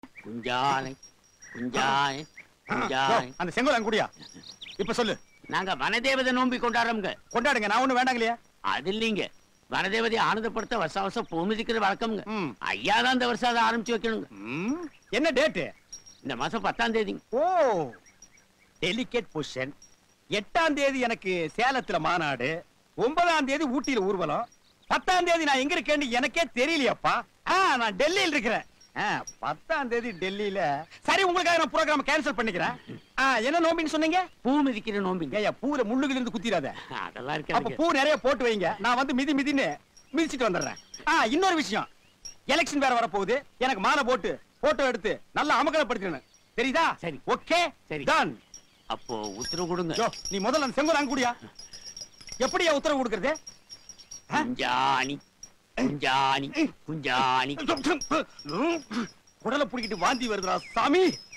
குஞ்சானை குஞ்சானை குஞ்சானை அந்த செங்கோல் அங்க குடியா இப்ப சொல்லு நாங்க வனதேவதை நோம்பி கொண்டாடுறோங்க கொண்டாடுங்க நான் ஒண்ணு வேண்டாங்களையா அது இல்லைங்க வனதேவதையை ஆனந்தப்படுத்த வருஷ வருஷம் பூ மிதிக்கிற வழக்கம்ங்க ம். ஐயா தான் இந்த வருஷம் அதை ஆரம்பிச்சு வைக்கணுங்க ம், என்ன டேட்டு இந்த மாசம் பத்தாம் தேதிங்க ஓ டெலிகேட் பொசிஷன் எட்டாம் தேதி எனக்கு சேலத்துல மாநாடு ஒன்பதாம் தேதி ஊட்டியில ஊர்வலம் பத்தாம் தேதி நான் எங்க இருக்கேன்னு எனக்கே தெரியலையாப்பா ஆ, நான் டெல்லியில் இருக்கிறேன் ஆ, பத்தாம் தேதி டெல்லியில சரி உங்களுக்காக நான் ப்ரோக்ராம் கேன்சல் பண்ணிக்கிறேன் ஆ, என்ன நோம்பின்னு சொன்னீங்க பூ மிதிக்கிற நோம்பிங்க ஏய்யா பூர முள்ளுகள் இருந்து குத்திராத அதெல்லாம் அப்ப இருக்காதுங்க பூ நிறைய போட்டு வைங்க நான் வந்து மிதி மிதின்னு மிதிச்சிட்டு வந்துடுறேன் ஆ இன்னொரு விஷயம் எலெக்ஷன் வேற வரப்போகுது எனக்கு மாலை போட்டு போட்டோ எடுத்து நல்லா அமகலப்படுத்திடணும் தெரியுதா சரி. ஓகே சரி. டன் அப்போ உத்தரவு கொடுங்க ஜோ நீ முதல்ல அந்த செங்கோல் அங்க கூடியா எப்படியா உத்தரவு கொடுக்கறது குஞ்சாணி குஞ்சாணி குஞ்சாணி குடலை புடிக்கிட்டு வாந்தி வருதுடா சாமி